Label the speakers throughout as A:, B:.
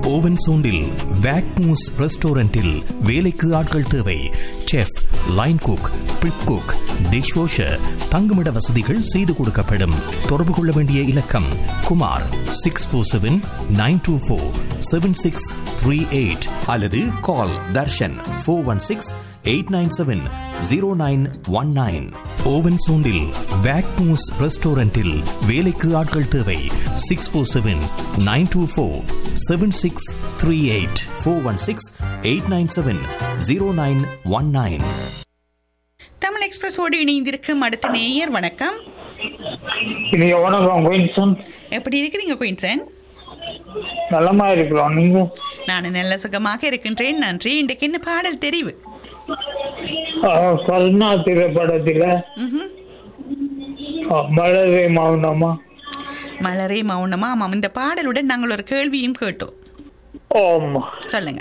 A: Oven சோண்டில் வேக்மூஸ் ரெஸ்டாரண்டில் வேலைக்கு ஆட்கள் தேவை chef line cook prep cook dish washer தங்குமிட வசதிகள் செய்து கொடுக்கப்படும் தொடர்பு கொள்ள வேண்டிய இலக்கம் Kumar six four seven nine two four seven six three eight அல்லது call Darshan four one six eight nine seven zero nine one nine ஓவன் சோண்டில் வேக்மூஸ் ரெஸ்டாரண்டில் வேலைக்கு ஆட்கள் தேவை six four seven nine two four seven six three eight four one six eight nine seven zero nine one nine
B: Tamil எக்ஸ்பிரஸோடு இணைந்திருக்கும் அடுத்த நேயர் வணக்கம்
C: இனி வணக்கம் குயின்சன்
B: எப்படி இருக்கிறீங்க குயின்சன்
C: நலமா இருக்கிறோம் நீங்க
B: நான் நல்ல சுகமாக இருக்கின்றேன் நன்றி இன்றைக்கு என்ன பாடல் தெரிவு
C: ஆஹ், கருணா திரைப்படத்துல
B: ம்ஹும்.
C: ஆஹ், மலரே மௌனமா
B: மலரே மௌனமா ஆமாம் இந்த பாடலுடன் நாங்கள் ஒரு கேள்வியும் கேட்டோம்
C: ஓம்
B: சொல்லுங்க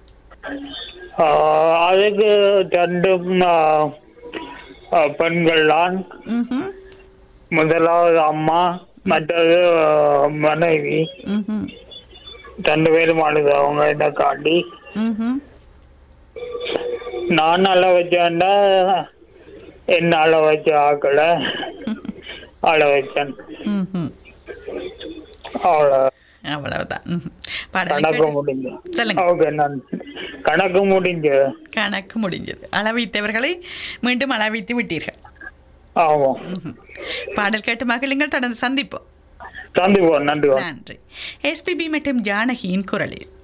C: ஆஹ், அதுக்கு ரெண்டும் ஆஹ், ஆஹ், பெண்கள் தான்
B: ம்ஹும்.
C: முதலாவது அம்மா மற்றது ஆஹ், மனைவி
B: ம்ஹும்.
C: ரெண்டு பேரும் அழுது அவங்க இதை காட்டி
B: ம்ஹும்.
C: நான் அழ வச்சேன்டா என்ன அழ வச்ச ஆக்கள அழ வச்சேன்
B: ம்ஹும்.
C: அவ்வளோ
B: அவ்வளவுதான் ம்ஹும். பாடலை
C: கணக்கு
B: கேட்டு-
C: முடிஞ்சு
B: சொல்லுங்க
C: ஓகே நான் கணக்கு முடிஞ்சு
B: கணக்கு முடிஞ்சது அளவைத்தவர்களை மீண்டும் அளவைத்து விட்டீர்கள்
C: ஆமா
B: ம்ஹும். பாடல் கேட்டு மகிழுங்கள் தொடர்ந்து சந்திப்போம்
C: சந்திப்போம் நன்றி
B: நன்றி எஸ்பிபி மற்றும் ஜானகியின் குரலில்